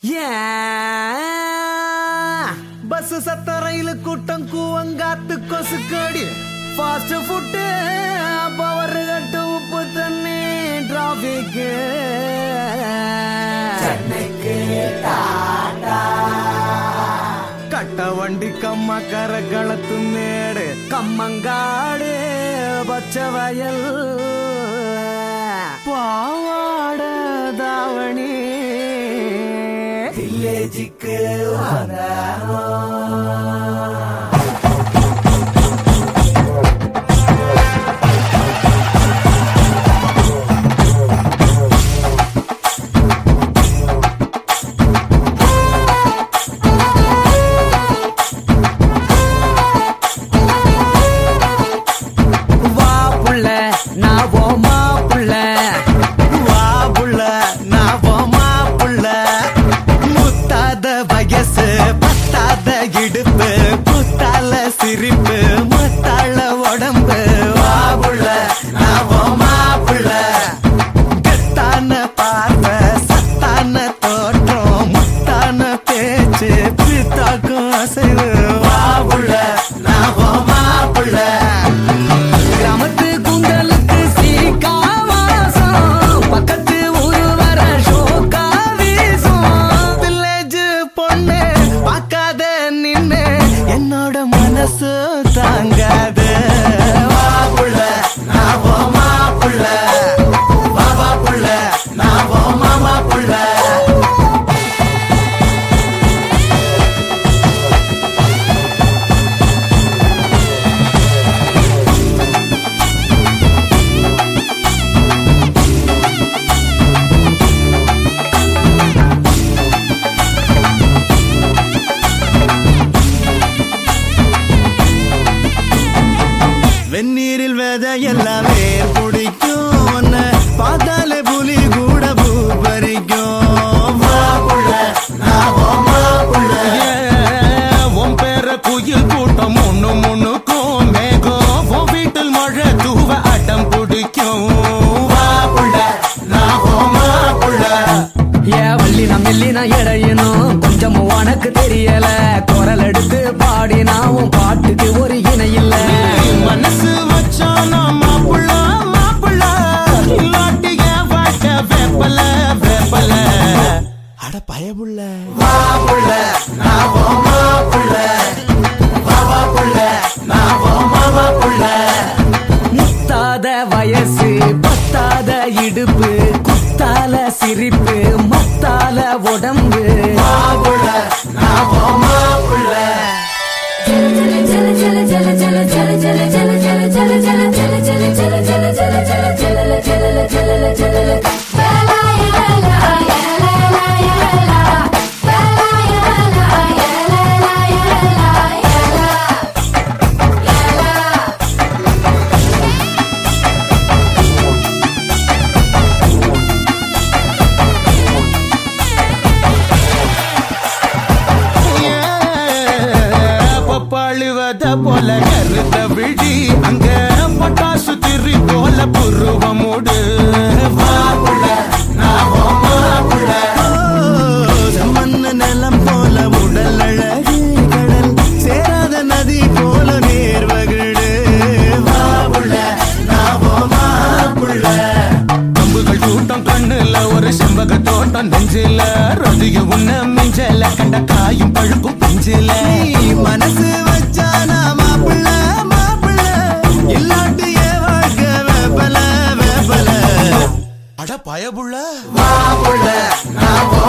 Bus சத்த rail கூட்டம் கூவங்காத்து கொசுக்கடி ஃபாஸ்ட் ஃபுட்டு பவர் கட்டு உப்பு தண்ணி டிராபிக் கட்ட வண்டி கம்ம கரகளத்து மேடு கம்மங்காடு பச்சை வயல் பாவாட தாவணி வில்லேஜுக்கு வா புள்ள நான் ஓமா புள்ள வா புள்ள நான் ஓமா புள்ள முத்தாத வயசு பத்தாத இடுப்பு புத்தால சிரிப்பு முத்தாள உடம்பு வா புள்ள நான் ஓமா புள்ள கெத்தான பார்வை சத்தான தோற்றம் முத்தான பேச்சு பித்தாக்கும் அசைவு வா புள்ள நான் ஓமா புள்ள கிராமத்து குந்தலுக்கு சீக்கா வாசம் பக்கத்து ஊரு வர ஷோக்கா வீசும் வில்லேஜ் பொண்ணு பார்க்காத நின்னு என்னோட மனசு தாங்காது வா புள்ள நான் ஓ மாப்புள்ள வா வா புள்ள நான் ஓ மாமா புள்ள வெந்நீரில் வித எல்லாமே பிடிக்கும் உன்னை பார்த்தாலே புலி கூட பூ பறிக்கும் வா புள்ள, நான் உன் மாப்புள்ள. உன் பேர குயில் கூட்டம் ஒண்ணு முன்னுக்கும் மேகம் உன் வீட்டில் மழை தூவ அடம் பிடிக்கும் வா புள்ள, நான் உன் மாப்புள்ள. ஏ வள்ளி நான் மெல்லி நான் இடையணும் கொஞ்சம் உனக்கு தெரியல குரல் எடுத்து பாடி நான் உன் பாட்டுக்கு ஒரு இணை இல்ல மனசு வச்சானா மாப்புள்ள மாப்புள்ள இல்லாட்டிய வாழ்க்கை வேப்பல வேப்பல அட பயமுள்ள வா புள்ள, நான் உன் மாப்புள்ள. வா வா புள்ள, நான் உன் மாமா புள்ள. முத்தாத வயசு பத்தாத இடுப்பு குத்தால சிரிப்பு மத்தால உடம்பு வா புள்ள, நான் உன் மாப்புள்ள. பப்பாளுவத போல கருத்த விழி அங்க பட்டாசு திரி போல புருவமோடு வா புள்ள, நான் உன் மாப்புள்ள. செம்மண்ண நிலம் போல உடல் அழகு கடல் சேராத நதி போல நேர்வகடு வா புள்ள, நான் உன் மாப்புள்ள. கம்புகள் கூட்டம் கண்ணுல ஒரு செம்பக தோட்டம் நெஞ்சில ரதிய உன்ன மிஞ்சல கண்ட காயும் பழுக்கும் பிஞ்சில நீ மனசு வச்சா நான் மாப்பிள்ள மாப்பிள்ள இல்லாட்டி என் வாழ்க்கை வேப்பல வேப்பல அட பயபுள்ள மாப்புள்ள நான்